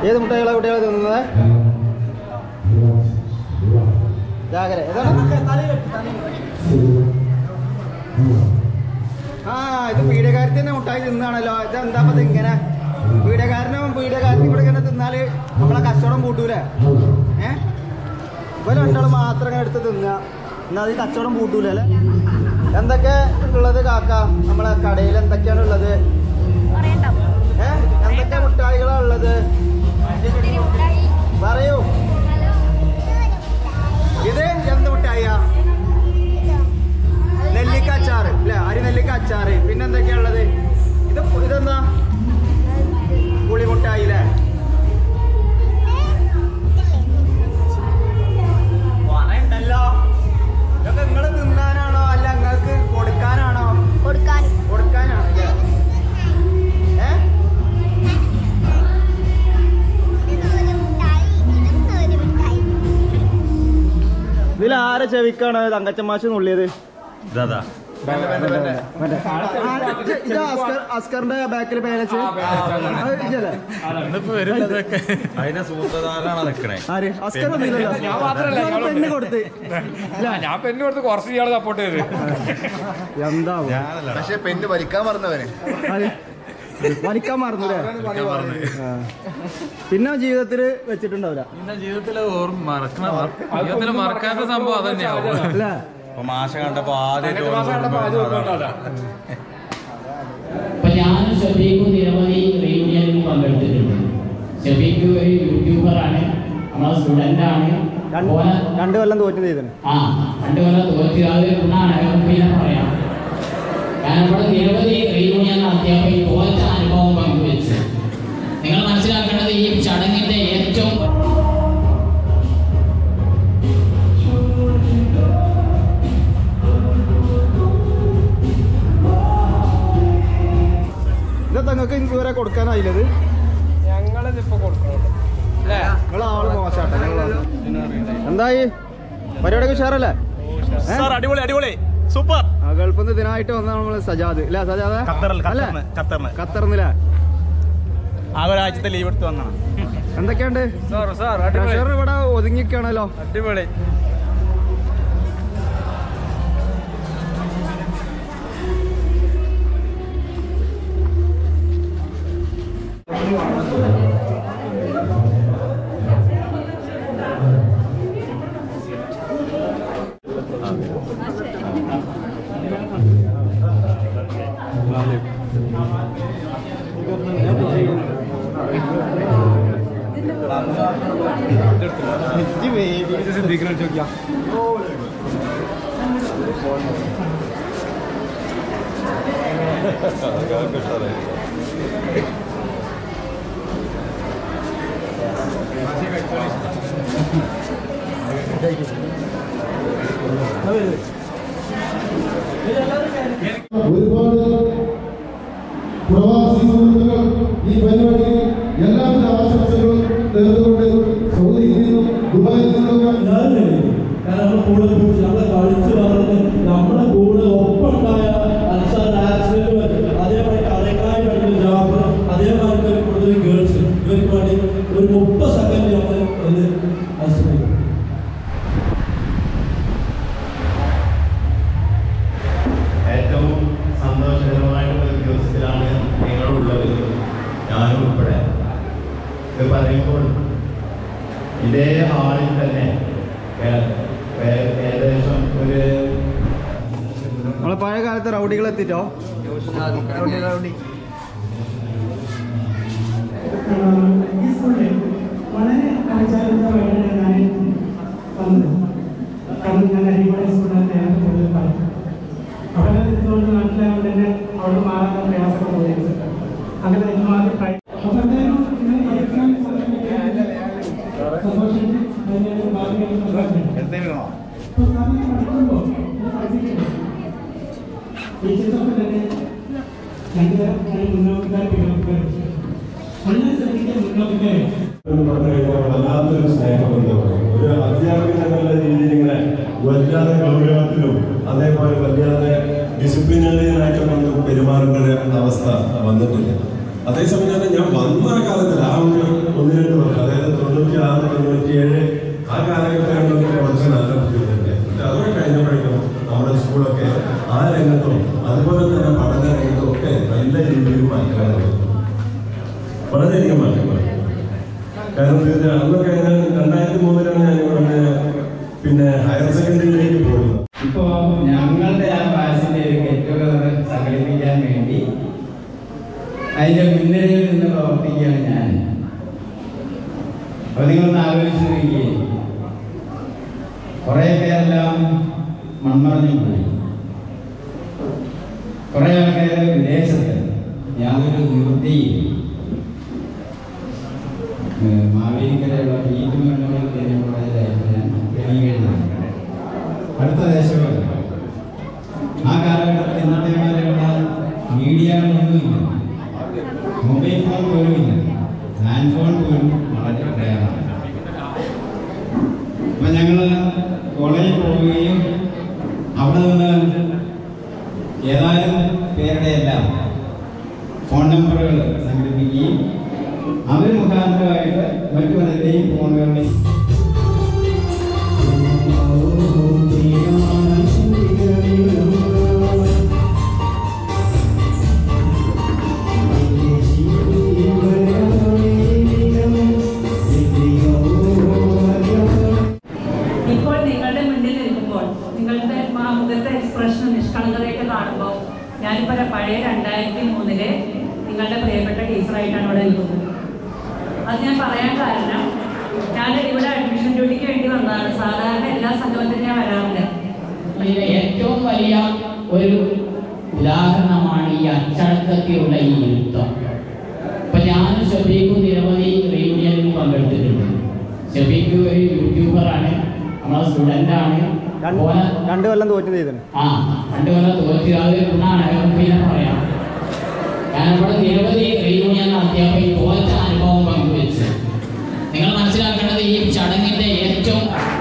ഏത് മുട്ടായികളാ കുട്ടികളെ തിന്നുന്നത് ജാഗര ഏതാണ് ആ ഇത് പീഡിയക്കാരത്തി തന്നെ മുട്ടായി തിന്നാണല്ലോ ഇത് എന്താ ഇത് ഇങ്ങനെ പീഡിയക്കാരനും പീഡിയക്കാരനും കൂടെ ഇങ്ങനെ തിന്നാല് നമ്മളെ കച്ചവടം പൂട്ടൂലേ ഏ ഇപ്പൊ രണ്ടാളും മാത്രം ഇങ്ങനെ എടുത്ത് തിന്നുക എന്നാ അത് ഈ കച്ചവടം പൂട്ടൂലേ അല്ലേ എന്തൊക്കെ ഉള്ളത് കാക്ക നമ്മളെ കടയിൽ എന്തൊക്കെയാണ് ഉള്ളത് പറയണ്ടോ ഏ എന്തൊക്കെ മുട്ടായികളാണ് ഉള്ളത് ഒത്തിരി മുട്ടായി പറയൂ ഇത് എന്ത് മുട്ടായിയാ നെല്ലിക്ക അച്ചാറ് ഇല്ല അരി നെല്ലിക്ക അച്ചാറ് പിന്നെ എന്തൊക്കെയാ ഉള്ളത് ഇത് ഇതെന്താ പുളിമുട്ടായി അല്ലേ പറയണ്ടല്ലോ ഇതൊക്കെ നിങ്ങൾ തിന്നാനാണോ അല്ല നിങ്ങൾക്ക് കൊടുക്കാനാണോ കൊടുക്കാനും കൊടുക്കാനാണ് അല്ലേ ഏ ഇതിൽ ആരെ ചെവിക്കാണ് തങ്കച്ചമാശ് നുള്ളിയത് ഇതാ ഇത് അസ്കർ അസ്കറിന്റെ ബാക്കിൽ പേനച്ച് അതിന്റെ സൂത്രധാരാണ് നിക്കണേ ആര് അസ്കർ ഒന്നുമില്ലല്ലോ ഞാൻ മാത്രല്ല, ഇയാള് പെണ്ണ് കൊടുത്ത് ഞാൻ പെണ്ണ് കൊടുത്ത് കുറച്ച് ഇയാളെ സപ്പോർട്ട് ചെയ്ത് എന്താ ഞാനല്ല പക്ഷെ പെണ്ണ് വലിക്കാൻ മറന്നവന് ആര്? വലിക്കാൻ മറന്നുല്ലേ ആ. പിന്നെ ജീവിതത്തിൽ വെച്ചിട്ടുണ്ടാവില്ല പിന്നെ ജീവിതത്തില് ഓർമ്മ മറക്കണ ജീവിതത്തിൽ മറക്കാത്ത സംഭവം അതന്നെയാവും അല്ലേ ഇപ്പൊ മാഷ കണ്ടപ്പോ ആദ്യമായിട്ട് രണ്ട് മാസം കണ്ടപ്പോ ആദ്യം ഓർമ്മ അപ്പൊ ഞാനും ഷബീഖും നിരവധി റീയൂണിയനിൽ പങ്കെടുത്തിട്ടുണ്ട് ഷബീഖ് ഒരു യൂട്യൂബറാണ് നമ്മളെ സ്റ്റുഡൻ്റ് ആണ് രണ്ട് ഓനെ രണ്ട് കൊല്ലം തോറ്റു ചെയ്തത് ആ രണ്ട് കൊല്ലം തോറ്റി അത് ഗുണമാണ് അത് പിന്നെ പറയാം കാരണം ഇവിടെ നിരവധി റീയൂണിയൻ നടത്തിയപ്പോൾ ഈ തോറ്റ അനുഭവം പങ്കുവെച്ചു നിങ്ങൾ മനസ്സിലാക്കേണ്ടത് ഈ ചടങ്ങിന്റെ ഏറ്റവും ഇത് തങ്ങൾക്ക് ഇതുവരെ കൊടുക്കാനായില്ലത് ഞങ്ങളിത് ഇപ്പൊ കൊടുക്കുന്നുണ്ട് അല്ലേ നിങ്ങൾ ആള് മോശാട്ടെ എന്തായി പരിപാടിയൊക്കെ ഉഷാറല്ലേ ഏ? അടിപൊളി അടിപൊളി സൂപ്പർ ആ, ഗൾഫിൽ നിന്ന് ഇതിനായിട്ട് വന്ന നമ്മള് സജാദ് അല്ലേ സജാദ് ഖത്തറിൽ അല്ലേ ഖത്തറിന് ഖത്തറിന്നില്ലേ ആ ഒരാഴ്ചത്തെ ലീവ് എടുത്ത് വന്നാണ് എന്തൊക്കെയുണ്ട് സാർ സാർ അടിപൊളി ട്രഷർ ഇവിടെ ഒതുങ്ങിക്കാണല്ലോ അടിപൊളി ഒരുപാട് പ്രവാസി സുഹൃത്തുക്കൾ ഈ പരിപാടിയിൽ എല്ലാവിധ ആശംസകളും നേർന്നുകൊണ്ട് സൗദിയിൽ നിന്നും ദുബായിൽ നിന്നൊക്കെ കാരണം നമ്മുടെ കൂടെ പിടിച്ച് നമ്മളെ കളിച്ച് വളർന്ന് നമ്മുടെ കൂടെ ഒപ്പമുണ്ടായ അൻസാർ ആക്സിഡന്റ് അതേപോലെ കടക്കായി പഠിക്കുന്ന ജാബർ അതേമാതിരി കൂടുതൽ ഗേൾസ് ഇവർക്ക് വേണ്ടി ഒരു മുപ്പത് സെക്കൻഡ് നമ്മൾ ഒന്ന് ആശ്രയിക്കും ഏറ്റവും സന്തോഷകരമായിട്ടുള്ള ഒരു ദിവസത്തിലാണ് നിങ്ങളുള്ളത് ഞാനും ഉൾപ്പെടെ ഇത് പറയുമ്പോൾ ഇതേ ഹാളിൽ തന്നെ ഏ- ഏ- ഏകദേശം ഒരു നമ്മളെ പഴയ കാലത്തെ റൗഡികൾ എത്തിട്ടോ ഈ സ്കൂളിൽ വളരെ കളിച്ചാലിതമായിട്ടാണ് ഞാൻ വന്നത് കാരണം ഞാൻ അരിമല സ്കൂളിൽ നേരത്തെ കൂടുതൽ പറഞ്ഞു അവിടെ നിന്നുകൊണ്ട് നാട്ടിലായതുകൊണ്ട് തന്നെ അവിടെ മാറാൻ പ്രയാസമൊക്കെ തോന്നിയത് അങ്ങനെ എനിക്ക് ആദ്യം ട്രൈ അപ്പൊ എന്തായാലും ഇങ്ങനെ പഠിക്കാൻ സന്തോഷിച്ച് അതിനെ ഭാവിയായി സന്തോഷിക്കുന്നു അപ്പൊ സാറിന് പഠിക്കുമ്പോൾ ഇത് പഠിപ്പിക്കുന്നു ടീച്ചേഴ്സൊക്കെ തന്നെ രണ്ടുതരം മുന്നോട്ടുകാർ പിന്നോട്ടുകാർ അങ്ങനെ ശ്രദ്ധിക്കാൻ മുന്നോട്ടുകാർ എന്ന് പറഞ്ഞു കഴിഞ്ഞാൽ വല്ലാത്തൊരു സ്നേഹബന്ധമാണ് ഒരു അധ്യാപകൻ എന്നുള്ള രീതിയിൽ ഇങ്ങനെ വല്ലാതെ ഗൗരവത്തിലും അതേപോലെ വല്ലാതെ ഡിസിപ്ലിനറിയനായിട്ട് നമുക്ക് പെരുമാറേണ്ട ഒരു അവസ്ഥ വന്നിട്ടില്ല അതേസമയം തന്നെ ഞാൻ വന്ന കാലത്തിൽ ആ ഒരു ഒന്ന് രണ്ട് വളരെയധികം മാറ്റങ്ങൾ കാരണം തീർച്ച അന്നൊക്കെ ഞാൻ രണ്ടായിരത്തി മൂന്നിലാണ് ഞാൻ ഇവിടെ പിന്നെ ഹയർ സെക്കൻഡറിയിലേക്ക് പോകുന്നത് ഇപ്പോ ഞങ്ങളുടെ ആ ക്ലാസ്സിന്റെ ഒരു ഗെറ്റ് ടുഗദർ സംഘടിപ്പിക്കാൻ വേണ്ടി അതിന്റെ മുൻനിരയിൽ നിന്ന് പ്രവർത്തിക്കുകയാണ് ഞാൻ അപ്പൊ നിങ്ങളൊന്ന് ആലോചിച്ച് നോക്കിയേ കുറെ പേരെല്ലാം മൺമറഞ്ഞു പോയി കുറെ ആൾക്കാർ വിദേശത്ത് യാതൊരു നിവൃത്തിയില്ല ഏഹ് മാവേലിക്കരയുള്ള ബീറ്റ് മെമ്മോറിയൽ ട്രെയിനിങ് കോളേജിലായിരുന്നു ഞാൻ ട്രെയിനിങ് എഴുതുന്നത് അടുത്ത ദേശമല്ല ആ കാലഘട്ടത്തിൽ ഇന്നത്തെ പോലെയുള്ള മീഡിയകളൊന്നുമില്ല മൊബൈൽ ഫോൺ പോലും ഇല്ല ലാൻഡ് ഫോൺ പോലും വളരെ പ്രയാസമാണ് അപ്പൊ ഞങ്ങൾ കോളേജിൽ പോവുകയും അവിടെ നിന്ന് ഏതാനും പേരുടെ എല്ലാം ഫോൺ നമ്പറുകൾ സംഘടിപ്പിക്കുകയും അവർ മുഖാന്തരമായിട്ട് മറ്റു പലരുടെയും ഫോണുകളിൽ ഇപ്പോൾ നിങ്ങളുടെ മുന്നിൽ നിൽക്കുമ്പോൾ നിങ്ങളുടെ ആ മുഖത്തെ എക്സ്പ്രഷൻ നിഷ്കളങ്കതയൊക്കെ കാണുമ്പോൾ ഞാനിപ്പോൾ ഒരു പഴയ രണ്ടായിരത്തി മൂന്നിലെ നിങ്ങളുടെ പ്രിയപ്പെട്ട ടീച്ചറായിട്ടാണ് ഇവിടെ നിൽക്കുന്നത് അത് ഞാൻ പറയാൻ കാരണം ഞാൻ ഇവിടെ അഡ്മിഷൻ ഡ്യൂട്ടിക്ക് വേണ്ടി വന്നതാണ് സാധാരണ എല്ലാ സംഗമത്തിനും ഞാൻ വരാറില്ല ഇതിലെ ഏറ്റവും വലിയ ഒരു ഉദാഹരണമാണ് ഈ അച്ചടക്കത്തിലുള്ള ഈ യുദ്ധം ഇപ്പൊ ഞാനും ഷബീഖും നിരവധി റീയൂണിയനിൽ പങ്കെടുത്തിട്ടുണ്ട് ഷബീഖ് ഒരു യൂട്യൂബറാണ് നമ്മളെ സ്റ്റുഡൻ്റ് ആണ് ഓനെ രണ്ട് കൊല്ലം തോറ്റു ചെയ്തത് ആ രണ്ട് കൊല്ലം തോറ്റ് അത് ഗുണമാണ് അത് പിന്നെ പറയാം കാരണം ഇവിടെ നിരവധി റീയൂണിയൻ നടത്തിയപ്പോൾ ഈ തോറ്റ അനുഭവം പങ്കുവെച്ചു നിങ്ങൾ മനസ്സിലാക്കേണ്ടത് ഈ ചടങ്ങിന്റെ ഏറ്റവും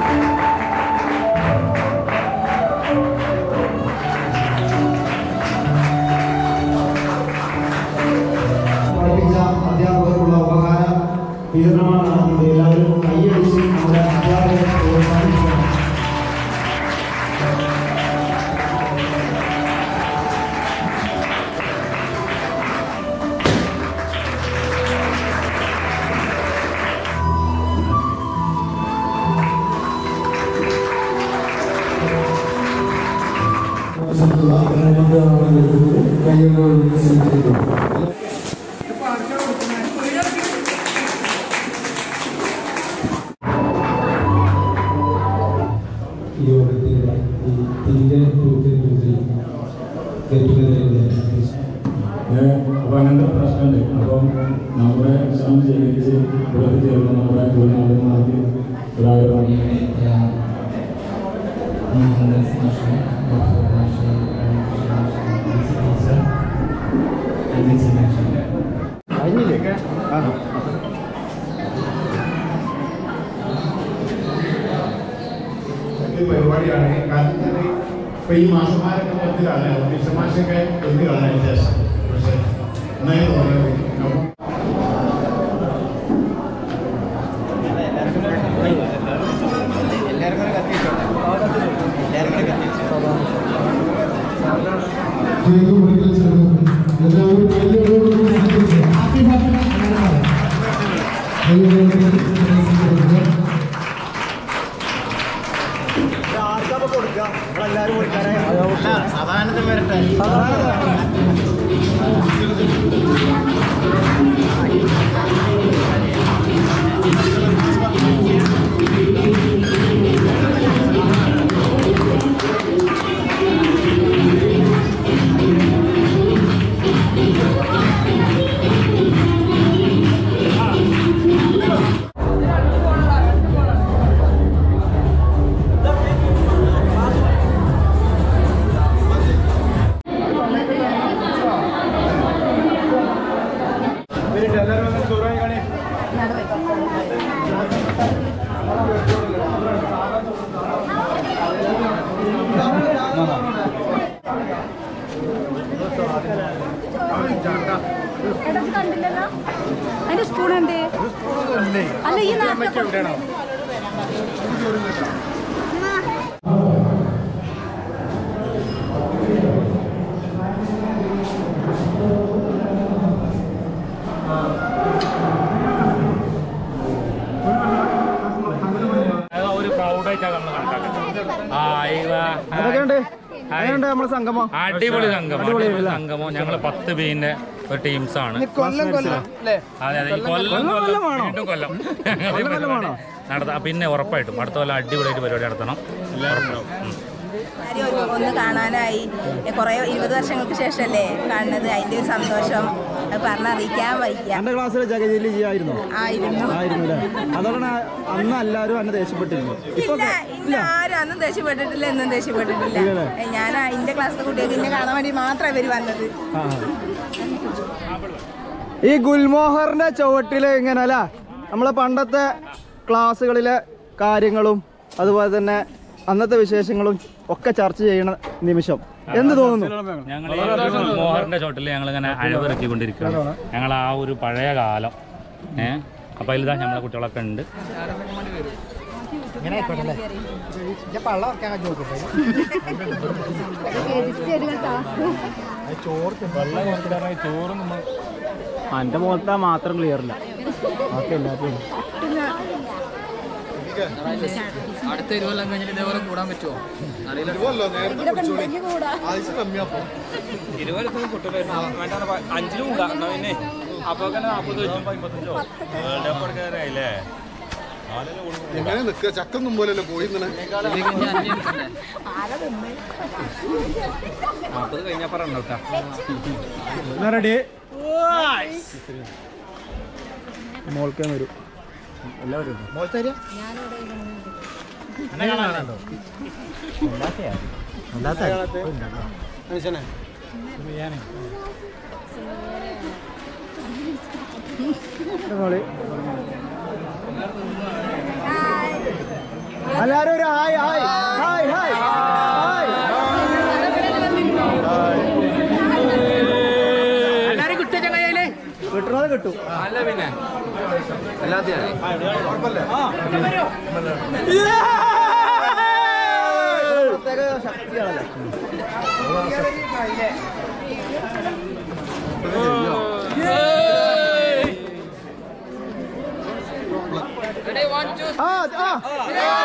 പഠിപ്പിച്ച അധ്യാപകർക്കുള്ള ഉപകാര വിതരണമാണ് നടത്തിയത് എല്ലാവരും കൈയടിച്ച് നമ്മുടെ അധ്യാപകരെ പ്രോത്സാഹിപ്പിക്കണം യോഗത്തിലെ ഈ തിരികെ ടൂറിൽ അപ്പോൾ അങ്ങനത്തെ പ്രശ്നമുണ്ട് അപ്പം നമ്മുടെ ശ്രമം സ്വീകരിച്ച് ഇവിടെ ചേർന്ന് നമ്മുടെ ഗുരുനാഥന്മാർക്ക് ഒരായിരം കഴിഞ്ഞില്ലേ ആ ഒരു പരിപാടിയാണ് കാരണം തന്നെ ഇപ്പൊ ഈ മാസന്മാരൊക്കെ പത്തിലാണ് വിഷമാശൊക്കെ ഒന്ന് കളഞ്ഞ ശേഷം പക്ഷെ നന്നായി തോന്നുന്നത് അപ്പം എല്ലാവർക്കും ഒരു കത്തി വെച്ചോട്ടെ എല്ലാവർക്കും ഒരു കത്തി വെച്ചോ ആർക്കാ കൊടുക്കുക നമ്മളെല്ലാവരും കൊടുക്കാനായി സമാധാനത്തിൽ വരട്ടെ എടാ കണ്ടില്ലല്ലോ അതിന്റെ സ്പൂൺ എന്തേ അല്ല ഈ നാട്ടിലെ ആയിട്ടാണ് നമ്മൾ കണക്കാക്കുന്നത് ആ ഇവ അതൊക്കെയുണ്ട് അങ്ങനെയുണ്ട് നമ്മളെ സംഗമം അടിപൊളി സംഗമം അടിപൊളി അടിപൊളി സംഗമം ഞങ്ങൾ പത്ത് പേരിന്റെ ഒരു ടീംസ് ആണ് കൊല്ലം കൊല്ലം അല്ലേ അതെ അതെ ഈ കൊല്ലം കൊല്ലം കൊല്ലം കൊല്ലമാണോ? വീണ്ടും കൊല്ലം ഞങ്ങൾ ഈ കൊല്ലം കൊല്ലമാണോ? പരിപാടി നടത്താം പിന്നെ ഉറപ്പായിട്ടും അടുത്ത കൊല്ലം അടിപൊളിയായിട്ട് പരിപാടി നടത്തണം ഉറപ്പായിട്ടും. ഉം. കാര്യം ഒന്ന് ഒന്ന് കാണാനായി കുറേ ഇരുപത് വർഷങ്ങൾക്ക് ശേഷമല്ലേ കാണുന്നത് അതിൻ്റെ ഒരു സന്തോഷം അത് പറഞ്ഞറിയിക്കാൻ വയ്യ എന്റെ ക്ലാസ്സിൽ ജഗജീലി ചെയ്യായിരുന്നു ആയിരുന്നു ആയിരുന്നു അല്ലേ അതുകൊണ്ടാണ് അന്ന് എല്ലാവരും എന്നെ ദേഷ്യപ്പെട്ടിരുന്നു ഇപ്പൊ ഇല്ല ഇല്ല ആരും അന്നും ദേഷ്യപ്പെട്ടിട്ടില്ല എന്നും ദേഷ്യപ്പെട്ടിട്ടില്ല ഇല്ലല്ലേ? ഏ, ഞാൻ എന്റെ ക്ലാസ്സിലെ കുട്ടികൾക്ക് എന്നെ കാണാൻ വേണ്ടി മാത്രമേ ഇവർ വന്നത് ആ. ഈ ഗുൽമോഹറിന്റെ ചുവട്ടില് ഇങ്ങനെ അല്ല നമ്മളെ പണ്ടത്തെ ക്ലാസ്സുകളിലെ കാര്യങ്ങളും അതുപോലെ തന്നെ അന്നത്തെ വിശേഷങ്ങളും ഒക്കെ ചർച്ച ചെയ്യണ നിമിഷം എന്ത് തോന്നുന്നു ഞങ്ങൾ ഈ മോഹറിന്റെ ചോട്ടിൽ ഞങ്ങൾ ഇങ്ങനെ അഴവിറക്കിക്കൊണ്ടിരിക്കുകയാണ് ഞങ്ങൾ ആ ഒരു പഴയ കാലം ഏഹ് അപ്പൊ അതിലിതാ നമ്മളെ കുട്ടികളൊക്കെ ഉണ്ട് ഇങ്ങനെ ആയിക്കോട്ടെ പള്ള വറക്കാൻ എന്റെ മുഖത്താ മാത്രം ക്ലിയർ ഇല്ല ബാക്കി എല്ലാത്തിനും അടുത്ത ഇരുപത് കഴിഞ്ഞിട്ട് ഇതേപോലെ കൂടാൻ പറ്റുമോ ഇരുപതൊന്നും കിട്ടില്ല അഞ്ചിലും കൂടാ എന്നാ പിന്നെ അപ്പൊ നാൽപ്പത് വെച്ചു എങ്ങനെ നിൽക്കുക ചക്കൊന്നും പോലല്ലോ പോയി നാൽപ്പത് കഴിഞ്ഞാൽ പറഞ്ഞു കേട്ടാ റെഡി മോൾക്കേ വരൂ എല്ലാവരും മോൾത്തേരിയ എല്ലാരും ഒരു hi hi hi hi hi എല്ലാരും കിട്ടിയ ചങ്ങായില്ലേ കിട്ടണത് കിട്ടും അല്ല പിന്നെ പ്രത്യേക ശക്തിയാണല്ലോ ആ ആ